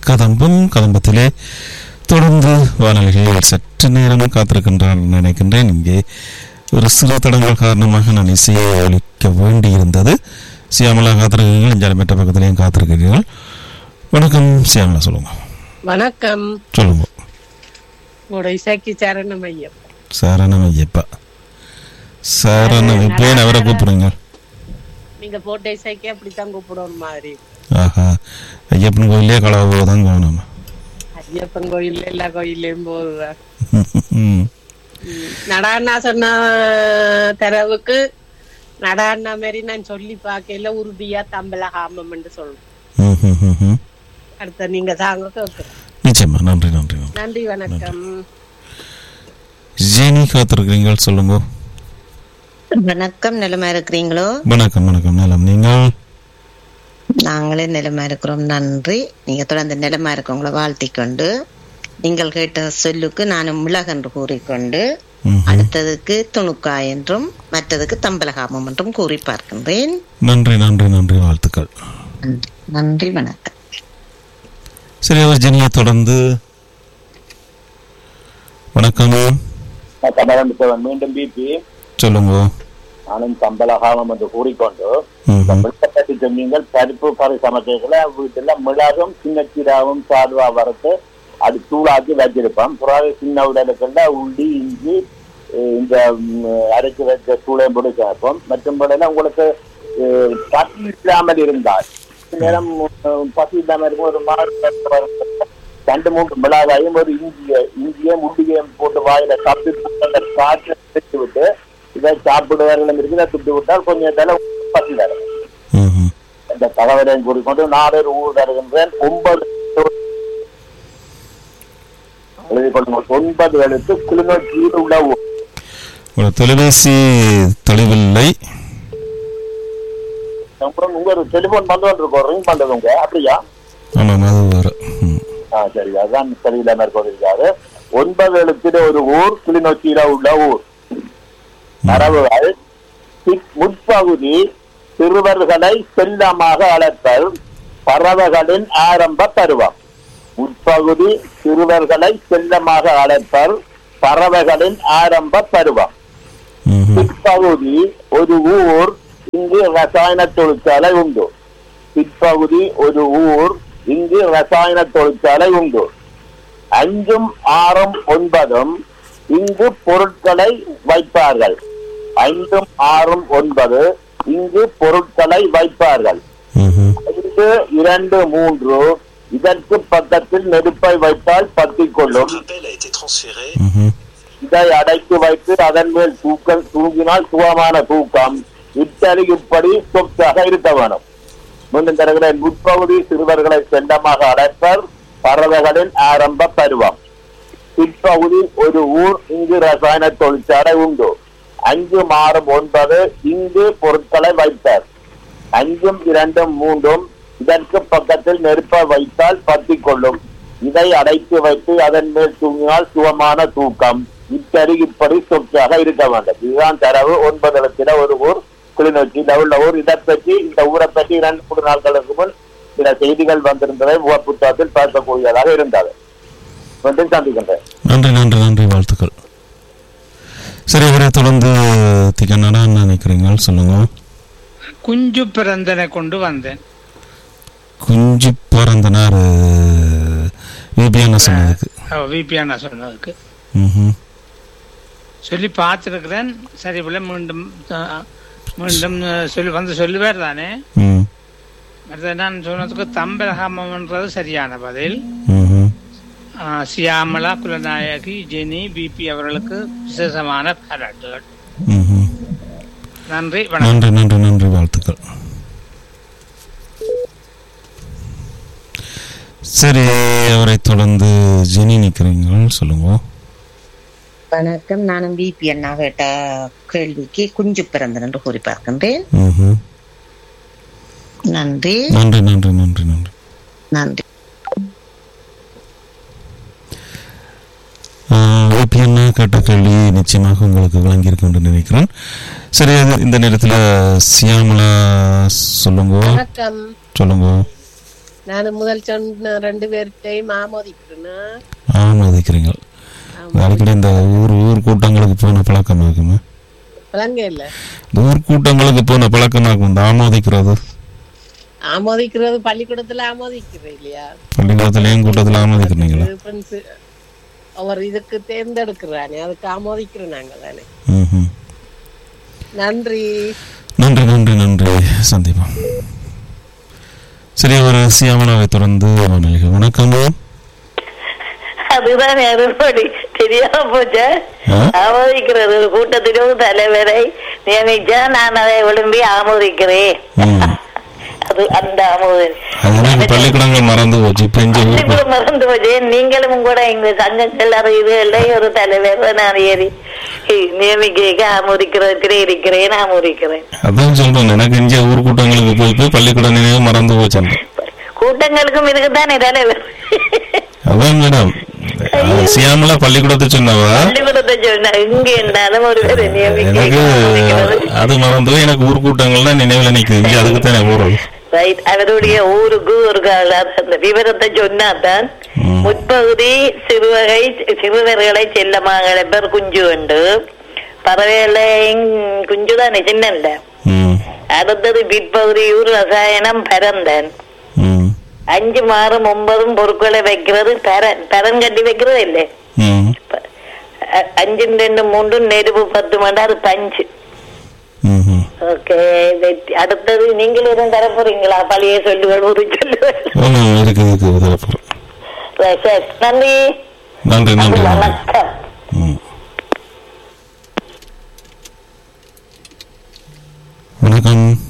கதம்பம் கதம்பத்திலே தொடர்ந்து வானொலிகளில் சற்று நேரம் காத்திருக்கின்றான் நினைக்கின்றேன் இங்கே ஒரு சிறு தடங்கள் காரணமாக நான் இசையை ஒழிக்க வேண்டியிருந்தது சியாமலா காத்திருக்கீர்கள் ஜலமேட்ட பக்கத்திலையும் காத்திருக்கிறீர்கள் வணக்கம் சியாமலா சொல்லுங்க வணக்கம் சொல்லுங்க உங்களோட இசைக்கு சரணம் ஐயம் சரணம் ஐயப்பா சரணம் இப்போ ஏன் அவரை கூப்பிடுங்க நீங்க போட்ட இசைக்கு அப்படித்தான் கூப்பிடணும் மாதிரி ஆஹா ஐயப்பன் கோயிலே களவு தான் காணும் ஐயப்பன் கோயில் எல்லா கோயிலையும் போதுதான் ம். நடாண்ணா சொன்ன தரவுக்கு நடாண்ணா மாதிரி நான் சொல்லி பார்க்கல உறுதியா தம்பலகாமம் என்று சொல்றேன் ம், ம், ம், ம். அடுத்த நீங்க தாங்க கேட்கிறேன் நிச்சயமா நன்றி நன்றி நன்றி நன்றி வணக்கம் ஜெனி காத்திருக்கிறீங்கள் சொல்லுங்க வணக்கம் நிலமா இருக்கிறீங்களோ வணக்கம் வணக்கம் நலம் நீங்கள் நாங்களே நிலமா இருக்கிறோம் நன்றி நீங்க தொடர்ந்து நிலமா இருக்கவங்கள வாழ்த்திக் கொண்டு நீங்கள் கேட்ட சொல்லுக்கு நானும் மிளகென்று கூறிக்கொண்டு ம்ஹும். அடுத்ததுக்கு துணுக்காய் என்றும் மற்றதுக்கு தம்பலகாமம் என்றும் கூறி பார்க்கின்றேன் நன்றி நன்றி நன்றி வாழ்த்துக்கள் நன்றி. நன்றி வணக்கம் சரி அவர் ஜெனியை தொடர்ந்து வணக்கம் கமலமித்தவன் மீண்டும் பிபி சொல்லுங்க நானும் சம்பளகாமம் என்று கூறிக்கொண்டு ம்ஹும். பற்றி சொன்னீங்கள் பருப்பு கறி சமைக்கல வீட்டுல மிளகும் சின்ன சீராவும் சாதுவா வறுத்து அது தூளாக்கி வச்சிருப்போம் புறாவை சின்ன உடலுக்குள்ள உள்ளி இஞ்சி அஹ் இந்த ம், அரைச்சு வச்ச தூளையும் போட்டு சேர்ப்போம் மற்றும் படையில உங்களுக்கு அஹ், பசி இல்லாமல் இருந்தால் சில நேரம் அஹ், பசி இல்லாமல் இருக்கும் ஒரு மாடு ரெண்டு மூன்று மிளகாயும் ஒரு இஞ்சிய இஞ்சியும் உள்ளியும் போட்டு வாயில சாப்பிட்டு அந்த காற்று எடுத்து விட்டு இதை சாப்பிடுவார்கள் இருக்குது துட்டு விட்டால் கொஞ்சம் தலை பசி வரும் ம்ஹும். இந்த தகவலையும் கூறிக்கொண்டு நாடொரு ஊர் தருகின்றேன் ஒன்பது எழுதி கொள்ளுங்கள் ஒன்பது எழுத்து கிளிநொச்சியில் உள்ள ஊர் ஒரு தொலைபேசி தெளிவில்லை அப்புறம் உங்க ஒரு டெலிபோன் வந்து இருக்கோம் ரிங் பண்றது உங்க அப்படியா ஆமாம் அது வேறு ம். ஆ சரி அதான் சரியில்லை மேற்கொண்டிருக்காரு ஒன்பது எழுத்துல ஒரு ஊர் கிளிநொச்சியில உள்ள ஊர் தரவுகள் பிற்- முற்பகுதி சிறுவர்களை செல்லமாக அழைத்தல் பறவைகளின் ஆரம்ப பருவம் முற்பகுதி சிறுவர்களை செல்லமாக அழைத்தல் பறவைகளின் ஆரம்ப பருவம் ம்ஹும். பிற்பகுதி ஒரு ஊர் இங்கு ரசாயன தொழிற்சாலை உண்டு பிற்பகுதி ஒரு ஊர் இங்கு ரசாயன தொழிற்சாலை உண்டு அஞ்சும் ஆறும் ஒன்பதும் இங்கு பொருட்களை வைப்பார்கள் ஐந்தும் ஆறும் ஒன்பது இங்கு பொருட்களை வைப்பார்கள் ம்ஹும். ஐந்து இரண்டு மூன்று இதற்கு பக்கத்தில் நெருப்பை வைத்தால் பத்திக் கொள்ளும் L'appel a été transféré. ம்ஹும். இதை அடைத்து வைத்து அதன் மேல் தூக்கம் தூங்கினால் சுகமான தூக்கம் இத்தனை இப்படி சொத்தாக இருக்க வேணும் மீண்டும் தருகிற முற்பகுதி சிறுவர்களை செல்லமாக அடைப்பர் பறவைகளின் ஆரம்ப பருவம் பிற்பகுதி ஒரு ஊர் இங்கு ரசாயன தொழிற்சாலை உண்டு அஞ்சு மாறும் ஒன்பது இங்கு பொருட்களை வைப்பர் அஞ்சும் இரண்டும் மூன்றும் இதற்கு பக்கத்தில் நெருப்ப வைத்தால் பத்திக் கொள்ளும் இதை அடைத்து வைத்து அதன் மேல் தூங்கினால் சுகமான தூக்கம் இத்தறி இப்படி சொற்றாக இருக்க வேண்டும் இதுதான் தரவு ஒன்பது இடத்துல ஒரு ஊர் கிளிநொச்சியில் உள்ள ஊர் இதை பற்றி இந்த ஊரை பற்றி இரண்டு மூன்று நாட்களுக்கு முன் சில செய்திகள் வந்திருந்ததை முக புத்தகத்தில் பார்க்கக்கூடியதாக இருந்தது மீண்டும் சந்திக்கின்றேன் நன்றி நன்றி நன்றி வாழ்த்துக்கள் சரி அவரை தொடர்ந்து திகனடா நினைக்கிறீங்க சொல்லுங்க குஞ்சு பிறந்தனை கொண்டு வந்தேன் குஞ்சு பறந்தனார் விபியான சொன்னதுக்கு விபியான சொன்னதுக்கு ம்ஹும். சொல்லி பார்த்துருக்கிறேன் சரி போல மீண்டும் அஹ், மீண்டும் அஹ், சொல்லி வந்து சொல்லுவார் தானே ம் மற்ற நான் சொன்னதுக்கு தம்பரகாமன்றது சரியான பதில் ம்ஹும். அஹ், சியாமலா குலநாயகி ஜெனி பிபி அவர்களுக்கு விசேஷமான பாராட்டுகள் ம்ஹும். நன்றி வணக்கம் நன்றி நன்றி நன்றி வாழ்த்துக்கள் சரி அவரை தொடர்ந்து ஜெனி நிற்கிறீங்க சொல்லுங்க வணக்கம் நானும் பிபி அண்ணா கேட்ட கேள்விக்கு குஞ்சு பிறந்தன் என்று கூறி பார்க்கின்றேன் ம்ஹும். நன்றி நன்றி நன்றி நன்றி நன்றி நன்றி ஓபிஎன் கேட்ட கேள்வி நிச்சயமாக உங்களுக்கு விளங்கியிருக்கும் என்று நினைக்கிறேன் சரி அது இந்த நேரத்தில் சியாமலா சொல்லுங்க வணக்கம் சொல்லுங்க நான் முதல் சொன்ன ரெண்டு பேர்கிட்டையும் ஆமோதிக்கிறேன்னா ஆமோதிக்கிறீங்க அடிக்கடி இந்த ஊர் ஊர் கூட்டங்களுக்கு போன பழக்கமாக்குமா விளங்க இல்ல இந்த ஊர் கூட்டங்களுக்கு போன பழக்கமாக்கும் இந்த ஆமோதிக்கிறது ஆமோதிக்கிறது பள்ளிக்கூடத்துல ஆமோதிக்கிறேன் இல்லையா பள்ளிக்கூடத்துலயும் கூட்டத்தில் ஆமோதிக்கிறீங்களா ஃப்ரெண்ட்ஸ் அவர் இதுக்கு தேர்ந்தெடுக்கிறானே அதுக்கு ஆமோதிக்கிறோம் நாங்க தானே ம்ஹும். நன்றி நன்றி நன்றி நன்றி சந்தீபம் சரி ஒரு சியாமலாவை தொடர்ந்து வானொலிகள் வணக்கம் அதுதான் அறுபடி தெரியாம போச்ச ஆ? ஆமோதிக்கிறது ஒரு கூட்டத்திலும் தலைவரை நியமிச்சா நான் அதை விரும்பி ஆமோதிக்கிறேன் ம். அது அந்த ஆமோதல் அது எனக்கு பள்ளிக்கூடங்கள் மறந்து போச்சு இப்ப இந்த ஊருக்கு பள்ளிக்கூடம் மறந்து போச்சு நீங்களும் கூட எங்க சங்கங்கள் அறிவுகளை ஒரு தலைவர் நான் ஏறி நியமிக்க ஆமோதிக்கிறதுக்கு இருக்கிறேன் ஆமோதிக்கிறேன் அதான் சொல்றேன் எனக்கு இங்க ஊர் கூட்டங்களுக்கு போய் போய் பள்ளிக்கூட நினைவு மறந்து போச்சு கூட்டங்களுக்கும் இருக்குதானே தலைவர் அதான் மேடம் அது சியாமலா பள்ளிக்கூடத்தை சொன்னவா பள்ளிக்கூடத்தை சொன்னா இங்க இருந்தாலும் ஒரு பேரை எனக்கு நியமிக்க அது மறந்து போய் எனக்கு ஊர் கூட்டங்கள்லாம் நினைவுல நிக்குது இங்க அதுக்கு தானே போறது ரைட் அவருடைய ஊருக்கு ஒரு கால அந்த விவரத்தை சொன்னாதான் ம். முற்பகுதி சிறுவகை சிறுவர்களை செல்லமாக பேர் குஞ்சு உண்டு பறவைகளை குஞ்சு தானே சின்னல்ல ம் அடுத்தது பிற்பகுதி ஊர் ரசாயனம் பரந்தன் ம் அஞ்சு மாறும் ஒன்பதும் பொருட்களை வைக்கிறது பரன் பரன் கட்டி வைக்கிறது இல்லை ம் ப- அ- அஞ்சும் ரெண்டு மூன்றும் நெருப்பு பத்து மணி அது பஞ்சு ம்ஹும். ஓகே அடுத்தது நீங்களும் எதுவும் தர போறீங்களா பழைய சொல்லுகள் ஒரு சொல்லுகள் ஆமா இருக்கு இருக்கு உதவ போறேன் சரி, சரி. நன்றி நன்றி நன்றி நன்றி வணக்கம் ம். வணக்கம்